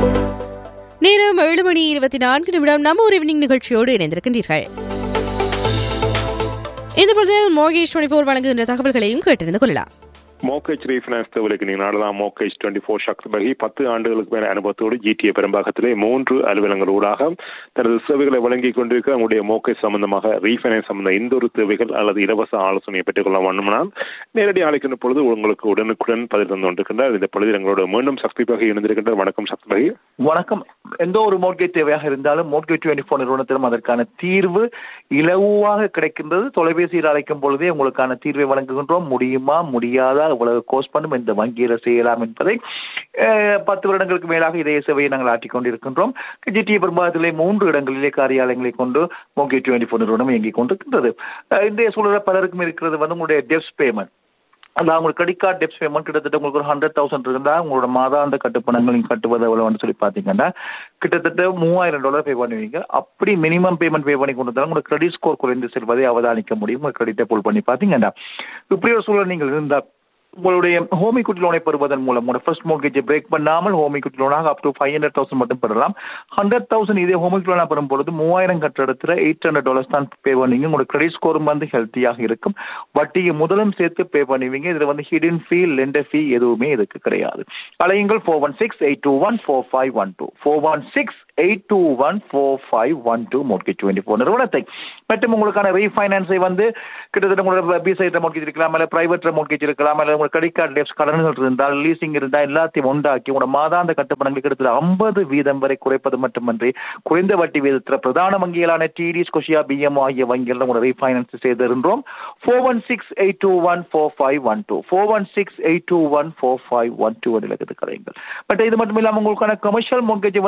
நேரம் ஏழு மணி இருபத்தி நான்கு நிமிடம் நம்ம ஒரு ஈவினிங் நிகழ்ச்சியோடு இணைந்திருக்கின்றீர்கள் இந்த பொழுதில் மோகேஷ் டுவெண்டி ஃபோர் வழங்குகின்ற தகவல்களையும் கேட்டிருந்து கொள்ளலாம் மோக்கேஜ் ரீஃபினான்ஸ் தேவலுக்கு நீங்கள் நாடலாம் மோக்கேஜ் டுவெண்ட்டி ஃபோர் சக்தி பகி பத்து ஆண்டுகளுக்கு மேல அனுபவத்தோடு ஜிடிஏ பெரும்பாகத்திலே மூன்று அலுவலங்களூடாக தனது சேவைகளை வழங்கிக் கொண்டிருக்க உங்களுடைய மோக்கேஜ் சம்பந்தமாக ரீஃபைனான்ஸ் சம்பந்த எந்த ஒரு தேவைகள் அல்லது இலவச ஆலோசனையை பெற்றுக்கொள்ள வேண்டுமானால் நேரடி அழைக்கின்ற பொழுது உங்களுக்கு உடனுக்குடன் பதில் தந்து கொண்டிருக்கின்றார் இந்த பொழுது எங்களோட மீண்டும் சக்தி பகை இணைந்திருக்கின்றார் வணக்கம் சக்தி பகை வணக்கம் எந்த ஒரு மோட்கேஜ் தேவையாக இருந்தாலும் மோட்கேஜ் டுவெண்ட்டி ஃபோர் நிறுவனத்திலும் அதற்கான தீர்வு இலவாக கிடைக்கின்றது தொலைபேசியில் அழைக்கும் பொழுதே உங்களுக்கான தீர்வை வழங்குகின்றோம் முடியுமா முடியாதா இவ்வளவு கோர்ஸ் பண்ணும் இந்த வங்கியில செய்யலாம் என்பதை அஹ், பத்து வருடங்களுக்கு மேலாக இதே சேவையை நாங்கள் ஆற்றிக் கொண்டிருக்கின்றோம் ஜிடிஏ பெரும்பாகத்திலே மூன்று இடங்களிலே காரியாலயங்களை கொண்டு மோகே டுவெண்ட்டி ஃபோர் நிறுவனம் இயங்கிக் கொண்டிருக்கின்றது அஹ், இன்றைய சூழலில் பலருக்கும் இருக்கிறது வந்து உங்களுடைய டெப்ஸ் பேமெண்ட் அந்த உங்களுக்கு கிரெடிட் கார்டு டெப்ஸ் பேமெண்ட் கிட்டத்தட்ட உங்களுக்கு ஒரு ஹண்ட்ரட் தௌசண்ட் இருந்தா உங்களோட மாதாந்த கட்டுப்பணங்கள் நீங்க கட்டுவது எவ்வளவுன்னு சொல்லி பாத்தீங்கன்னா கிட்டத்தட்ட மூவாயிரம் டாலர் பே பண்ணுவீங்க அப்படி மினிமம் பேமெண்ட் பே பண்ணி கொண்டு வந்தாலும் உங்களுக்கு கிரெடிட் ஸ்கோர் குறைந்து செல்வதை அவதானிக்க முடியும் உங்க கிரெடிட்டை புல் பண்ணி பாத்தீங்கன்னா இப்படி ஒரு சூழல் நீங்கள் இருந்தால் உங்களுடைய ஹோம் equity லோனை பெறுவதன் மூலம் உங்களோட ஃபர்ஸ்ட் மோர்கேஜை பிரேக் பண்ணாமல் ஹோம் equity லோனாக up to five hundred thousand மட்டும் பெறலாம் ஹண்ட்ரட் தௌசண்ட் இதே ஹோம் equity லோனாக பெறும் பொழுது மூவாயிரம் கட்ட இடத்துல எயிட் ஹண்ட்ரட் டாலர்ஸ் தான் பே பண்ணுவீங்க உங்களோட கிரெடிட் ஸ்கோரும் வந்து ஹெல்த்தியாக இருக்கும் வட்டியை முதலும் சேர்த்து பே பண்ணுவீங்க இதுல வந்து ஹிடன் ஃபீ லெண்டர் ஃபீ எதுவுமே இதுக்கு கிடையாது அலையுங்கள் four one six eight two one four five one two four one six eight two one four five one two mortgage twenty four நிறுவனத்தை மற்றும் உங்களுக்கான ரீஃபைனான்ஸை வந்து கிட்டத்தட்ட உங்களோட பிசைட் மோட்கேஜ் இருக்கலாம் இல்லை பிரைவேட் மோட்கேஜ் இருக்கலாம் இல்லை உங்களோட கிரெடிட் கார்டு டெப்ஸ் கடன்கள் இருந்தால் லீசிங் இருந்தால் எல்லாத்தையும் உண்டாக்கி உங்களோட மாதாந்த கட்டுப்பணங்கள் கிட்டத்தட்ட ஐம்பது வீதம் வரை குறைப்பது மட்டுமன்றி குறைந்த வட்டி வீதத்தில் பிரதான வங்கிகளான டிடி ஸ்கொஷியா பிஎம் ஆகிய வங்கிகளில் உங்களோட ரீஃபைனான்ஸ் செய்திருந்தோம் four one six eight two one four five one two four one six eight two one four five one two இலக்கத்து கரையுங்கள் பட் இது மட்டும் இல்லாமல் உங்களுக்கான கமர்ஷியல் மோட்கேஜ்